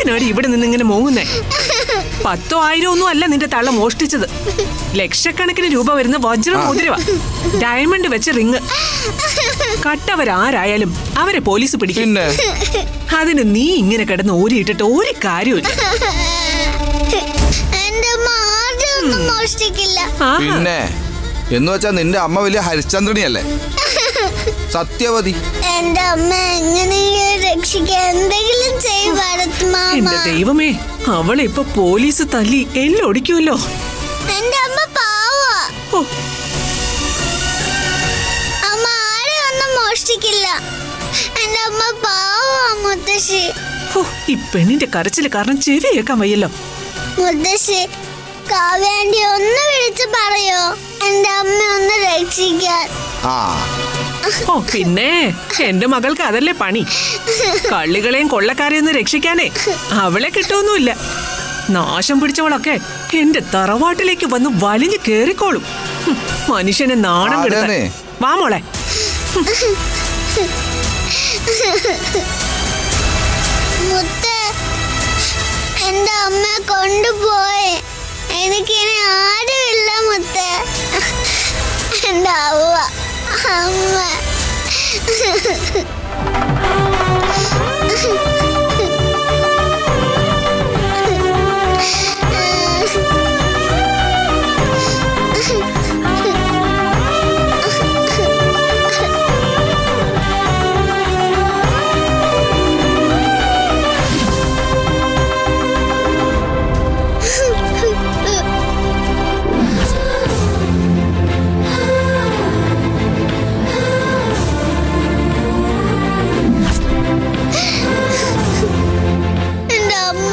എന്തിനാടി ഇവിടെ നിന്ന് ഇങ്ങനെ മോങ്ങുന്നേ പത്തോ ആയിരം ഒന്നും അല്ല നിന്റെ തള്ള മോഷ്ടിച്ചത് ലക്ഷക്കണക്കിന് രൂപ വരുന്ന വജ്ര മോതിരവ ഡയമണ്ട് വെച്ച റിങ് കട്ടവരാരായാലും അവരെ പോലീസ് പിടിക്കും പിന്നെ അതിന് നീ ഇങ്ങനെ കിടന്ന് ഓരിയിട്ടിട്ട് ഒരു കാര്യമില്ല എന്റെ അമ്മ ആരും ഒന്നും മോഷ്ടിക്കില്ല ആ, പിന്നെ എന്ന് വെച്ചാ നിന്റെ അമ്മ വലിയ ഹരിശ്ചന്ദ്രനിയല്ലേ സത്യവതി എന്റെ അമ്മ എങ്ങനെയെങ്കിലും രക്ഷിക്കാൻ എന്തെങ്കിലും ചെയ്യും ഭരത് മാമ എന്റെ ദൈവമേ അവളെ ഇപ്പൊ പോലീസ് തല്ലി എല്ലൊടിക്കുമല്ലോ എന്റെ അമ്മ പാവാ ഓ അമ്മ ആരും ഒന്നും മോഷ്ടിക്കില്ല എന്റെ അമ്മ പാവാ മുത്തശ്ശി ഓ, ഈ പെണ്ണിന്റെ കരച്ചില് കാരണം ചെവി കേൾക്കാൻ വയ്യല്ലോ മുത്തശ്ശി കാവേണ്ടി ഒന്ന് വിളിച്ച് പറയോ എന്റെ അമ്മ ഒന്ന് രക്ഷിക്കാൻ ആ ഓ പിന്നെ എന്റെ മകൾക്ക് അതല്ലേ പണി കള്ളികളെയും കൊള്ളക്കാരെയും ഒന്ന് രക്ഷിക്കാനേ അവളെ കിട്ടുമൊന്നുമില്ല നാശം പിടിച്ചവളൊക്കെ എന്റെ തറവാട്ടിലേക്ക് വന്ന് വലിഞ്ഞു കേറിക്കോളും ഹും, മനുഷ്യനെ നാണം കെടുത്താൻ അതേന്നെ. വാ മോളെ മുത്ത് എന്റെ അമ്മ കൊണ്ടുപോയി എനിക്കിനി ആരുമില്ല മുത്ത് എന്റെ അവ അമ്മ എന്റെ അമ്മ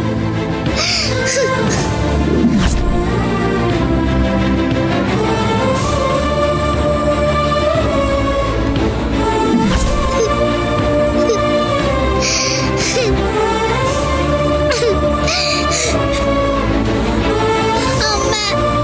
അമ്മ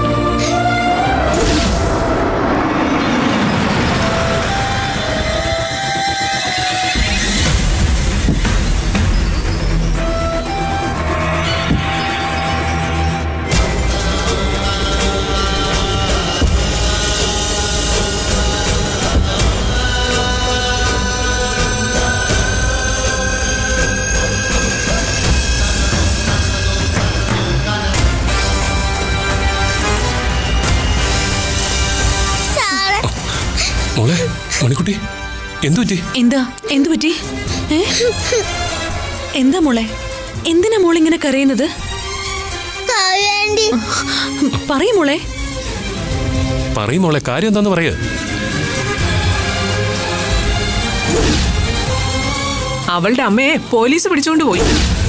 സാറേ മോളെ മണിക്കുട്ടി എന്തു പറ്റി എന്താ എന്തു പറ്റി ഏ? എന്താ മോളെ എന്തിനാ മോളെ ഇങ്ങനെ കരയുന്നത് കാവേണ്ടി പറയും മോളെ പറയും മോളെ കാര്യം എന്താന്ന് പറയ അവളുടെ അമ്മയെ പോലീസ് പിടിച്ചോണ്ട് പോയി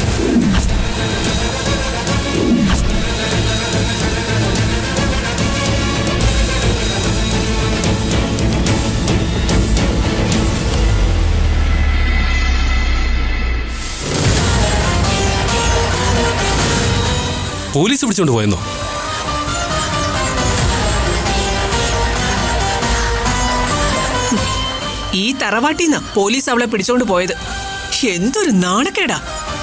പോലീസ് പിടിച്ചോണ്ട് പോയെന്നോ ഈ തറവാട്ടിന്നാ പോലീസ് അവളെ പിടിച്ചോണ്ട് പോയത് എന്തൊരു നാണക്കേടാ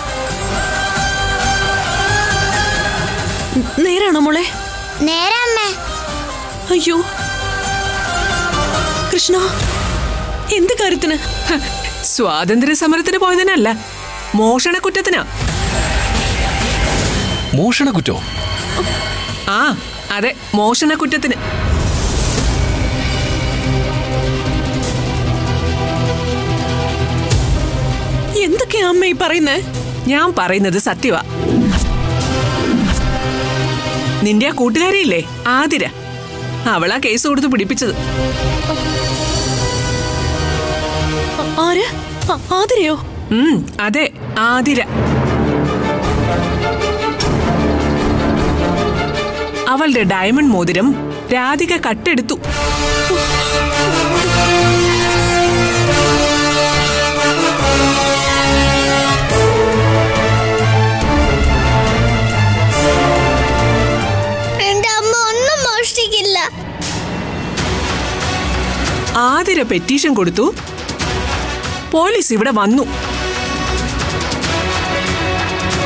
നേരാണോ മോളെ നേരെ അമ്മേ അയ്യോ കൃഷ്ണ എന്ത് കാര്യത്തിന് ഹ, സ്വാതന്ത്ര്യ സമരത്തിന് പോയതിനല്ല മോഷണ കുറ്റത്തിനാ മോഷണ കുറ്റോ ആ അതെ മോഷണ കുറ്റത്തിന് എന്തൊക്കെയാ അമ്മ ഈ പറയുന്നേ ഞാൻ പറയുന്നത് സത്യവാ നിന്റെ ആ കൂട്ടുകാരിയില്ലേ ആതിര അവളാ കേസ് കൊടുത്ത് പിടിപ്പിച്ചത് ആ- ആര് ആ- ആതിരയോ ഉം അതെ ആതിര അവളുടെ ഡയമണ്ട് മോതിരം രാധിക കട്ടെടുത്തു എന്റെ അമ്മ ഒന്നും മോഷ്ടിക്കില്ല ആതിര പെറ്റീഷൻ കൊടുത്തു പോലീസ് ഇവിടെ വന്നു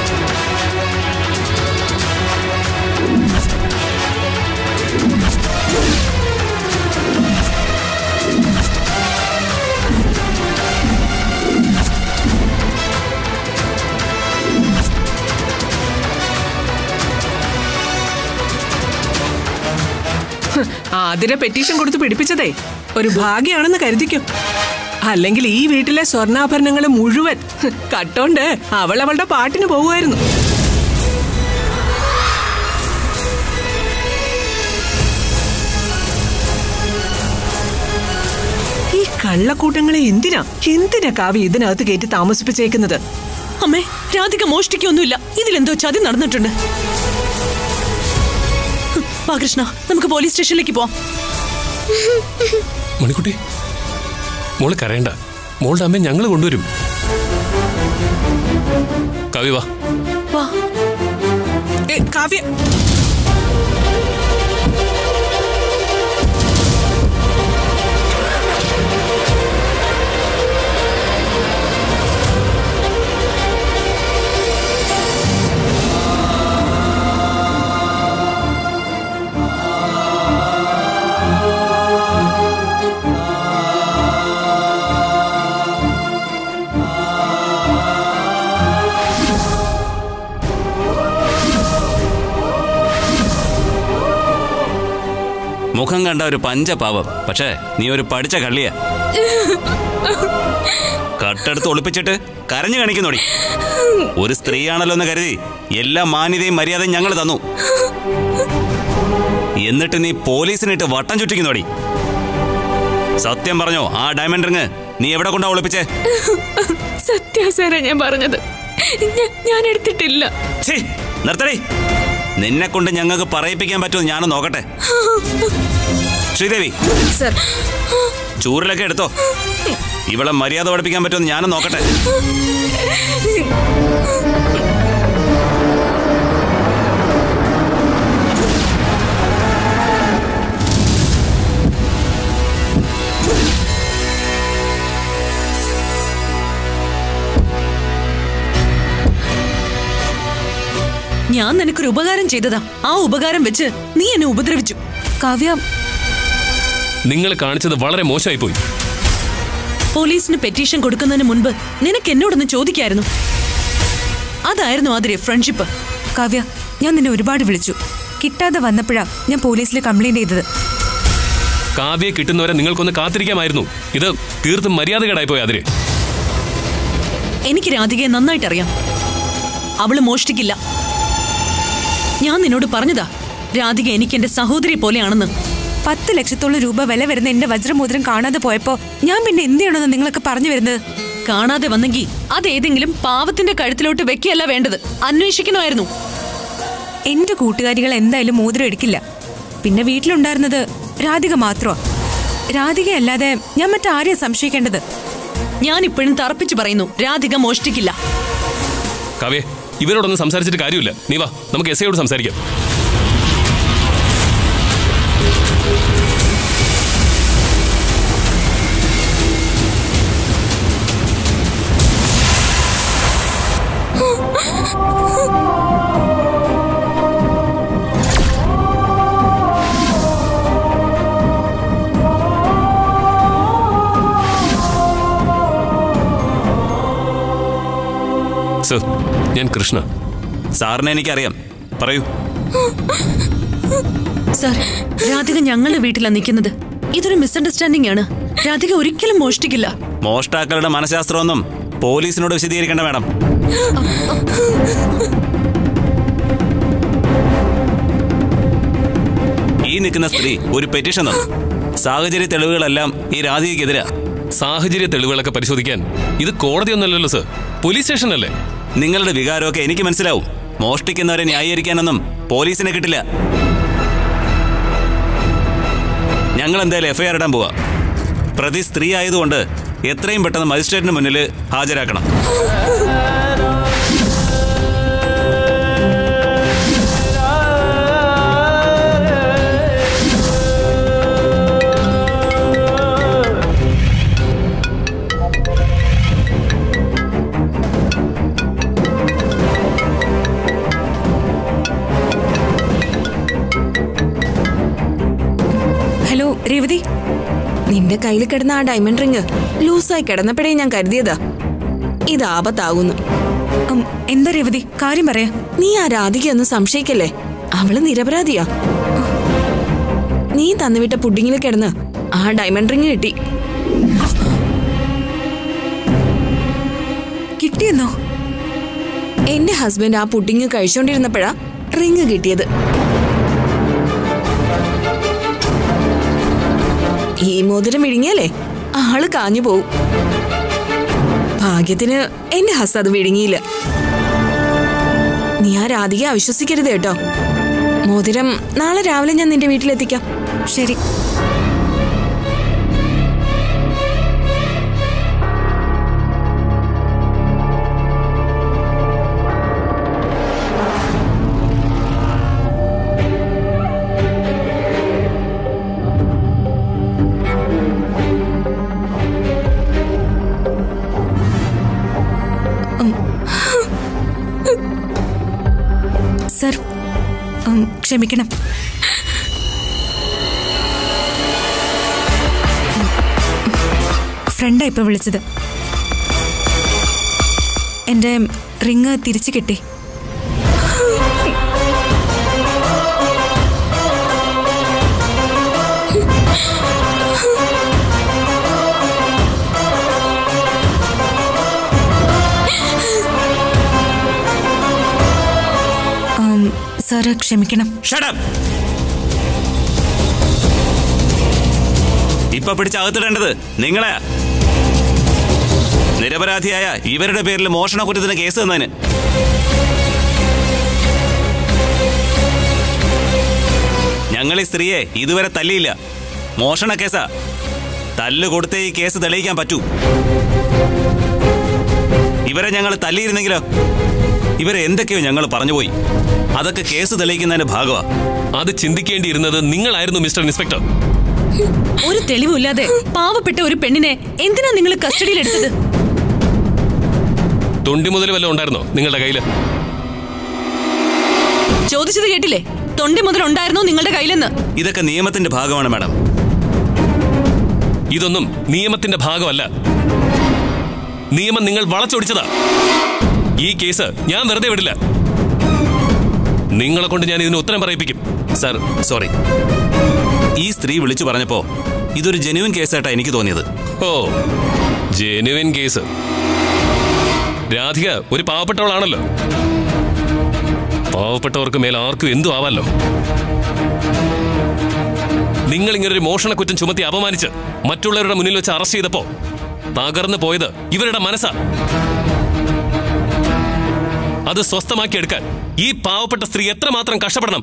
ആതിര പെറ്റീഷൻ കൊടുത്ത് പിടിപ്പിച്ചതേ ഒരു ഭാഗ്യാണെന്ന് കരുതിക്കും അല്ലെങ്കിൽ ഈ വീട്ടിലെ സ്വർണ്ണാഭരണങ്ങൾ മുഴുവൻ ഹ്, കട്ടോണ്ട് അവൾ അവളുടെ പാട്ടിന് പോവുമായിരുന്നു ഈ കള്ളക്കൂട്ടങ്ങളെ എന്തിനാ എന്തിനാ കാവി ഇതിനകത്ത് കയറ്റി താമസിപ്പിച്ചേക്കുന്നത് അമ്മേ രാധിക മോഷ്ടിക്കൊന്നുമില്ല ഇതിലെന്തോ ചതി നടന്നിട്ടുണ്ട് ഹ്, വാ കൃഷ്ണ നമുക്ക് പോലീസ് സ്റ്റേഷനിലേക്ക് പോവാം മണിക്കുട്ടി മോള് കരയണ്ട മോളുടെ അമ്മ ഞങ്ങൾ കൊണ്ടുവരും കവി വാ വാ ഏ, കാവ്യ മുഖം കണ്ട ഒരു പഞ്ചപാവം പക്ഷേ നീ ഒരു പഠിച്ച കള്ളിയാ കട്ടെടുത്ത് ഒളിപ്പിച്ചിട്ട് കരഞ്ഞു കാണിക്കുന്നോടി ഒരു സ്ത്രീയാണല്ലോ എന്ന് കരുതി എല്ലാ മാന്യതയും മര്യാദയും ഞങ്ങൾ തന്നു എന്നിട്ട് നീ പോലീസിനിട്ട് വട്ടം ചുറ്റിക്കുന്നോടി സത്യം പറഞ്ഞോ ആ ഡയമണ്ട് റിങ് നീ എവിടെ കൊണ്ടാ ഒളിപ്പിച്ചേ സത്യാസാര ഞാൻ പറഞ്ഞത് ഞാൻ എടുത്തിട്ടില്ല ഛീ, നിർത്തടി നിന്നെ കൊണ്ട് ഞങ്ങൾക്ക് പറയിപ്പിക്കാൻ പറ്റുമോ ഞാനും നോക്കട്ടെ ശ്രീദേവി സർ ചൂരിലൊക്കെ എടുത്തോ ഇവളെ മര്യാദ പഠിപ്പിക്കാൻ പറ്റുമെന്ന് ഞാനും നോക്കട്ടെ ഞാൻ നിനക്കൊരു ഉപകാരം ചെയ്തതാ ആ ഉപകാരം വെച്ച് നീ എന്നെ ഉപദ്രവിച്ചു കാവ്യ നിങ്ങൾ കാണിച്ചത് വളരെ മോശമായി പോയി പോലീസിന് പെറ്റീഷൻ കൊടുക്കുന്നതിന് മുൻപ് നിനക്ക് എന്നോടൊന്ന് ചോദിക്കായിരുന്നു അതായിരുന്നു ആതിരെ ഫ്രണ്ട്ഷിപ്പ് കാവ്യ ഞാൻ നിന്നെ ഒരുപാട് വിളിച്ചു കിട്ടാതെ വന്നപ്പോഴാ ഞാൻ പോലീസിൽ കംപ്ലൈന്റ് ചെയ്തത് കാവ്യെ കിട്ടുന്നവരെ നിങ്ങൾക്കൊന്ന് കാത്തിരിക്കാമായിരുന്നു ഇത് തീർത്തും മര്യാദകേടായി പോയി അതിര് എനിക്ക് രാധികയെ നന്നായിട്ട് അറിയാം അവള് മോഷ്ടിക്കില്ല ഞാൻ നിന്നോട് പറഞ്ഞതാ രാധിക എനിക്ക് എന്റെ സഹോദരി പോലെയാണെന്ന് പത്ത് ലക്ഷത്തോളം രൂപ വില വരുന്ന എന്റെ വജ്രമോതിരം കാണാതെ പോയപ്പോ ഞാൻ പിന്നെ എന്ത് ചെയ്യണമെന്ന് നിങ്ങളൊക്കെ പറഞ്ഞു വരുന്നത് കാണാതെ വന്നെങ്കിൽ അതേതെങ്കിലും പാവത്തിന്റെ കഴുത്തിലോട്ട് വെക്കുകയല്ല വേണ്ടത് അന്വേഷിക്കണമായിരുന്നു എന്റെ കൂട്ടുകാരികൾ എന്തായാലും മോതിരം എടുക്കില്ല പിന്നെ വീട്ടിലുണ്ടായിരുന്നത് രാധിക മാത്രമാ രാധിക അല്ലാതെ ഞാൻ മറ്റാരെയാ സംശയിക്കേണ്ടത് ഞാൻ ഇപ്പോഴും തറപ്പിച്ചു പറയുന്നു രാധിക മോഷ്ടിക്കില്ല കാവ്യെ ഇവരോടൊന്നും സംസാരിച്ചിട്ട് കാര്യമില്ല നീ വാ നമുക്ക് എസ് ഐയോട് സംസാരിക്കാം സർ ഞാൻ കൃഷ്ണ സാറിനെ എനിക്കറിയാം പറയൂ സർ രാധിക ഞങ്ങളുടെ വീട്ടിലാണ് നിൽക്കുന്നത് ഇതൊരു മിസ്അണ്ടർസ്റ്റാൻഡിംഗ് ആണ് രാധിക ഒരിക്കലും മോഷ്ടിക്കില്ല മോഷ്ടാക്കളുടെ മനഃശാസ്ത്രമൊന്നും പോലീസിനോട് വിശദീകരിക്കേണ്ട മാഡം ഈ നിൽക്കുന്ന സ്ത്രീ ഒരു പെറ്റീഷൻ തന്നു സാഹചര്യ തെളിവുകളെല്ലാം ഈ രാധികയ്ക്കെതിരാ സാഹചര്യ തെളിവുകളൊക്കെ പരിശോധിക്കാൻ ഇത് കോടതിയൊന്നുമല്ലല്ലോ സർ പോലീസ് സ്റ്റേഷൻ അല്ലേ നിങ്ങളുടെ വികാരമൊക്കെ എനിക്ക് മനസ്സിലാവും മോഷ്ടിക്കുന്നവരെ ന്യായീകരിക്കാനൊന്നും പോലീസിനെ കിട്ടില്ല ഞങ്ങൾ എന്തായാലും എഫ്ഐആർ ഇടാൻ പോവാ പ്രതി സ്ത്രീ ആയതുകൊണ്ട് എത്രയും പെട്ടെന്ന് മജിസ്ട്രേറ്റിന് മുന്നിൽ ഹാജരാക്കണം ഹലോ രേവതി നിന്റെ കയ്യിൽ കിടന്ന ആ ഡയമണ്ട് റിങ് ലൂസായി കിടന്നപ്പോഴേ ഞാൻ കരുതിയതാ ഇത് ആപത്താകുന്നു ഉം, എന്താ രേവതി കാര്യം പറയാ നീ ആ രാധിക ഒന്ന് സംശയിക്കല്ലേ അവള് നിരപരാധിയാ നീ തന്നുവിട്ട പുഡിങ്ങിൽ കിടന്ന് ആ ഡയമണ്ട് റിങ് കിട്ടി കിട്ടിയെന്നോ എന്റെ ഹസ്ബൻഡ് ആ പുഡിങ് കഴിച്ചോണ്ടിരുന്നപ്പോഴാ റിങ് കിട്ടിയത് ഈ മോതിരം വിഴുങ്ങിയാലേ ആള് കാഞ്ഞു പോവും ഭാഗ്യത്തിന് എന്റെ ഹസ് അത് വിഴുങ്ങിയില്ല നീ ആ രാധികയെ അവിശ്വസിക്കരുത് കേട്ടോ മോതിരം നാളെ രാവിലെ ഞാൻ നിന്റെ വീട്ടിലെത്തിക്കാം ശരി ഉം. സർ ഉം, ക്ഷമിക്കണം ഫ്രണ്ടാ ഇപ്പൊ വിളിച്ചത് എന്റെ റിങ് തിരിച്ചു കിട്ടി ഉം, സാറ് ക്ഷമിക്കണം ഷടം ഇപ്പൊ പിടിച്ചകത്തിടേണ്ടത് നിങ്ങളെ നിരപരാധിയായ ഇവരുടെ പേരിൽ മോഷണ കുറ്റത്തിന് കേസ് തന്നതിന് ഞങ്ങൾ ഈ സ്ത്രീയെ ഇതുവരെ തല്ലിയില്ല മോഷണ കേസാ തല്ല് കൊടുത്തേ ഈ കേസ് തെളിയിക്കാൻ പറ്റൂ ഇവരെ ഞങ്ങൾ തല്ലിയിരുന്നെങ്കിലോ ഇവരെ എന്തൊക്കെയോ ഞങ്ങൾ പറഞ്ഞുപോയി അതൊക്കെ കേസ് തെളിയിക്കുന്നതിന്റെ ഭാഗമാ അത് ചിന്തിക്കേണ്ടിയിരുന്നത് നിങ്ങളായിരുന്നു മിസ്റ്റർ ഇൻസ്പെക്ടർ ഒരു തെളിവുമില്ലാതെ പാവപ്പെട്ട ഒരു പെണ്ണിനെ എന്തിനാ നിങ്ങൾ കസ്റ്റഡിയിലെടുത്തത് തൊണ്ടി മുതൽ വല്ലതും ഉണ്ടായിരുന്നോ നിങ്ങളുടെ കയ്യില് ചോദിച്ചത് കേട്ടില്ലേ തൊണ്ടി മുതൽ ഉണ്ടായിരുന്നോ നിങ്ങളുടെ കയ്യിലെന്ന് ഇതൊക്കെ നിയമത്തിന്റെ ഭാഗമാണ് മാഡം ഇതൊന്നും നിയമത്തിന്റെ ഭാഗമല്ല നിയമം നിങ്ങൾ വളച്ചൊടിച്ചതാ ഈ കേസ് ഞാൻ വെറുതെ വിടില്ല നിങ്ങളെ കൊണ്ട് ഞാൻ ഇതിന് ഉത്തരം പറയിപ്പിക്കും സർ സോറി ഈ സ്ത്രീ വിളിച്ചു പറഞ്ഞപ്പോ ഇതൊരു ജെനുവിൻ കേസായിട്ടാ എനിക്ക് തോന്നിയത് ഓ ജെനുവിൻ കേസ് രാധിക ഒരു പാവപ്പെട്ടവളാണല്ലോ പാവപ്പെട്ടവർക്ക് മേൽ ആർക്കും എന്തു ആവാലോ നിങ്ങൾ ഇങ്ങനെ ഒരു മോഷണ കുറ്റം ചുമത്തി അപമാനിച്ച് മറ്റുള്ളവരുടെ മുന്നിൽ വെച്ച് അറസ്റ്റ് ചെയ്തപ്പോ തകർന്നു പോയത് ഇവരുടെ മനസ്സാ അത് സ്വസ്ഥമാക്കി എടുക്കാൻ ഈ പാവപ്പെട്ട സ്ത്രീ എത്രമാത്രം കഷ്ടപ്പെടണം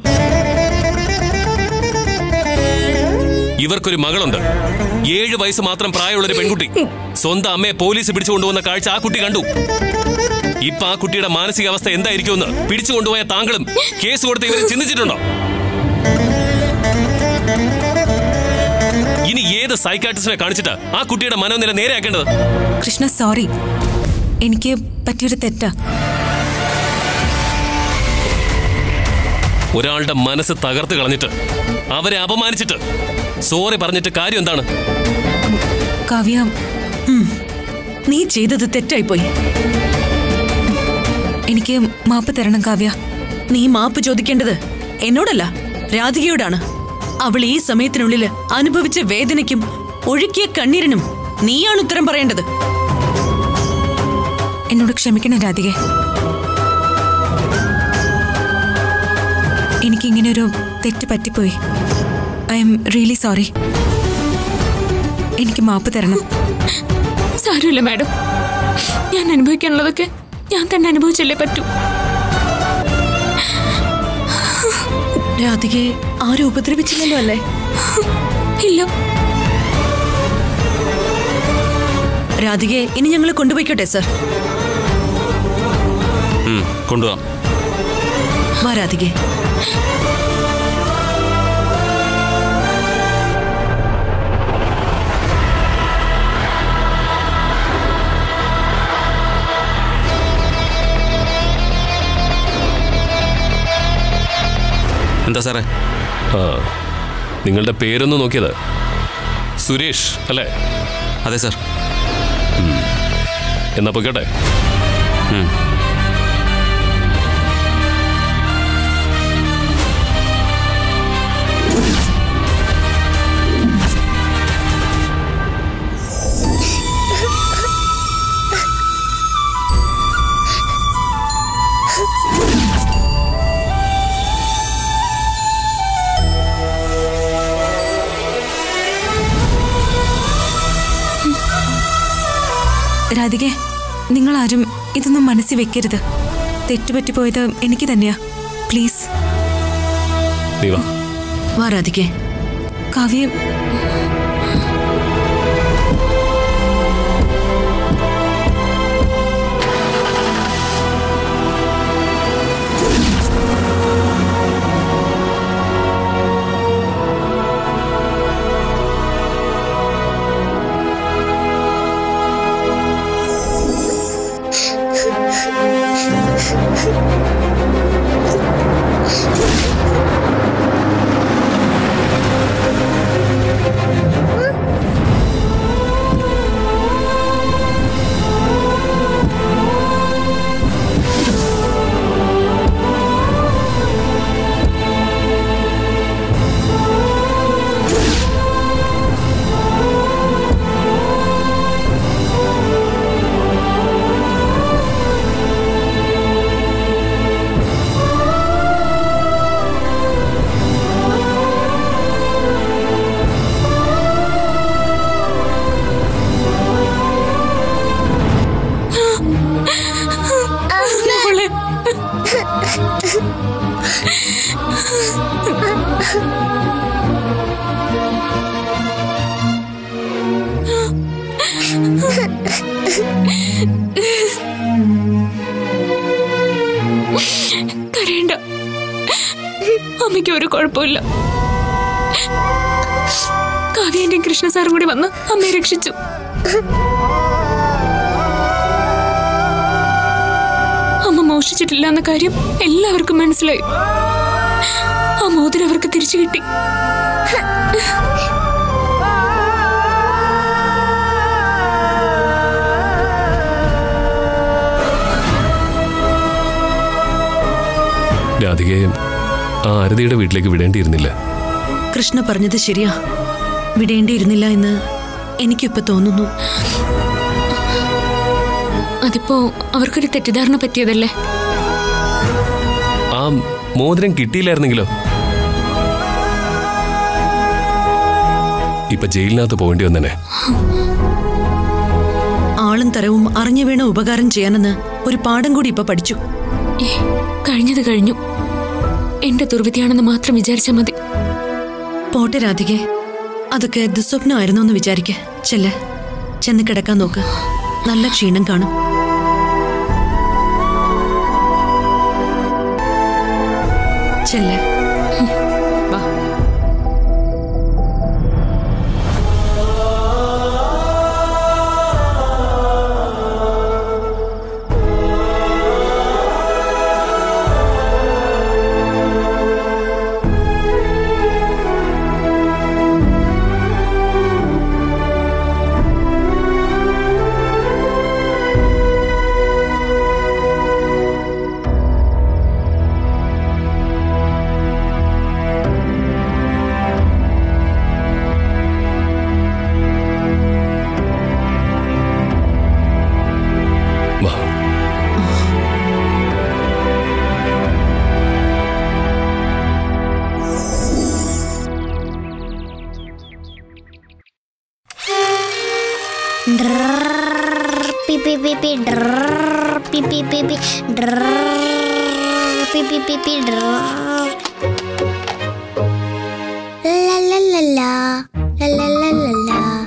ഇവർക്കൊരു മകളുണ്ട് ഏഴ് വയസ്സ് മാത്രം പ്രായമുള്ള ഒരു പെൺകുട്ടി സ്വന്തം അമ്മയെ പോലീസ് പിടിച്ചു കൊണ്ടുവന്ന കാഴ്ച ആ കുട്ടി കണ്ടു ഇപ്പൊ ആ കുട്ടിയുടെ മാനസികാവസ്ഥ എന്തായിരിക്കുമെന്ന് പിടിച്ചു കൊണ്ടുപോയ താങ്കളും കേസ് കൊടുത്ത് ഇവരെ ചിന്തിച്ചിട്ടുണ്ടോ ഇനി ഏത് സൈക്കാട്രിസ്റ്റിനെ കാണിച്ചിട്ട് ആ കുട്ടിയുടെ മനോനില നേരെയാക്കേണ്ടത് കൃഷ്ണ സോറി എനിക്ക് പറ്റിയൊരു തെറ്റാ ഒരാളുടെ മനസ്സ് തകർത്ത് കളഞ്ഞിട്ട് അവരെ അപമാനിച്ചിട്ട് സോറി പറഞ്ഞിട്ട് കാര്യം എന്താണ് കാവ്യ ഉം, നീ ചെയ്തത് തെറ്റായിപ്പോയി എനിക്ക് മാപ്പ് തരണം കാവ്യ നീ മാപ്പ് ചോദിക്കേണ്ടത് എന്നോടല്ല രാധികയോടാണ് അവൾ ഈ സമയത്തിനുള്ളിൽ അനുഭവിച്ച വേദനയ്ക്കും ഒഴുക്കിയ കണ്ണീരിനും നീയാണ് ഉത്തരം പറയേണ്ടത് എന്നോട് ക്ഷമിക്കണം രാധികെ എനിക്കിങ്ങനെ ഒരു തെറ്റ് പറ്റിപ്പോയി ഐ എം റിയലി സോറി എനിക്ക് മാപ്പ് തരണം സാരമില്ല മാഡം ഞാൻ അനുഭവിക്കാനുള്ളതൊക്കെ ഞാൻ തന്നെ അനുഭവിച്ചല്ലേ പറ്റൂ രാധികയെ ആരും ഉപദ്രവിച്ചില്ലല്ലോ അല്ലേ ഇല്ല രാധികയെ ഇനി ഞങ്ങൾ കൊണ്ടുപോയിക്കോട്ടെ സർ ഉം, കൊണ്ടുപോവാം വാ രാധികെ എന്താ സാറേ ആ നിങ്ങളുടെ പേരൊന്ന് നോക്കിയത് സുരേഷ് അല്ലേ അതെ സാർ എന്നാ പൊയ്ക്കോട്ടെ ഉം. രാധികെ നിങ്ങളാരും ഇതൊന്നും മനസ്സിൽ വെക്കരുത് തെറ്റുപറ്റിപ്പോയത് എനിക്ക് തന്നെയാ പ്ലീസ് നീ വാ വാ രാധികെ കാവ്യം മോളെ കരയണ്ട അമ്മയ്ക്ക് ഒരു കുഴപ്പമില്ല കാവ്യന്റെയും കൃഷ്ണ സാറും കൂടി വന്ന് അമ്മയെ രക്ഷിച്ചു അമ്മ മോഷിച്ചിട്ടില്ല എന്ന കാര്യം എല്ലാവർക്കും മനസ്സിലായി ആ മോതിരം അവർക്ക് തിരിച്ചു കിട്ടി രാധികയെ ആ ആരതിയുടെ വീട്ടിലേക്ക് വിടേണ്ടിയിരുന്നില്ല കൃഷ്ണ പറഞ്ഞത് ശരിയാ വിടേണ്ടിയിരുന്നില്ല എന്ന് എനിക്കിപ്പോ തോന്നുന്നു അതിപ്പോ അവർക്കൊരു തെറ്റിദ്ധാരണ പറ്റിയതല്ലേ ആ മോതിരം കിട്ടിയില്ലായിരുന്നെങ്കിലോ ഇപ്പൊ ജയിലിനകത്ത് പോകേണ്ടി വന്നനെ ആളും തരവും അറിഞ്ഞു വീണ ഉപകാരം ചെയ്യാനെന്ന് ഒരു പാഠം കൂടി ഇപ്പൊ പഠിച്ചു ഏ, കഴിഞ്ഞത് കഴിഞ്ഞു എന്റെ ദുർവിധിയാണെന്ന് മാത്രം വിചാരിച്ചാൽ മതി പോട്ടെ രാധികെ അതൊക്കെ ദുസ്വപ്നമായിരുന്നു എന്ന് വിചാരിക്ക ചെല്ല് ചെന്ന് കിടക്കാൻ നോക്ക് നല്ല ക്ഷീണം കാണും ചെല്ല് വാ വാ പി പി പി പി ഡ്രർ പി പി പി പി ഡ്രർ പി പി പി പി ഡ്രർ ലലലലല ലലലലല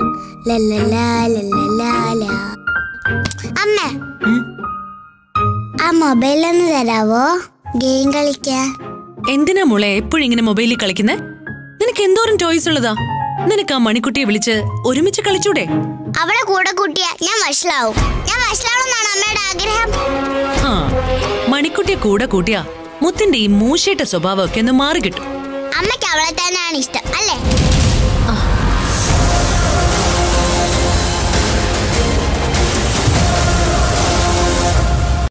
ലലലലലല അമ്മ ആ മൊബൈലൊന്ന് തരാവോ ഗെയിം കളിക്കാൻ എന്തിനാ മോളെ എപ്പോഴും ഇങ്ങനെ മൊബൈലിൽ കളിക്കുന്നേ നിനക്ക് എന്തോരം ചോയ്സ് ഉള്ളതാ നിനക്ക് ആ മണിക്കുട്ടിയെ വിളിച്ച് ഒരുമിച്ച് കളിച്ചൂടെ അവളെ കൂടെ കൂട്ടിയ ഞാൻ വഷളാവും ഞാൻ വഷളാവണമെന്നാണ് അമ്മയുടെ ആഗ്രഹം ആ മണിക്കുട്ടിയെ കൂടെ കൂട്ടിയാ മുത്തിന്റെ ഈ മൂശയുടെ സ്വഭാവമൊക്കെ ഒന്ന് മാറി കിട്ടും അമ്മയ്ക്ക് അവളെ തന്നെയാണ് ഇഷ്ടം അല്ലേ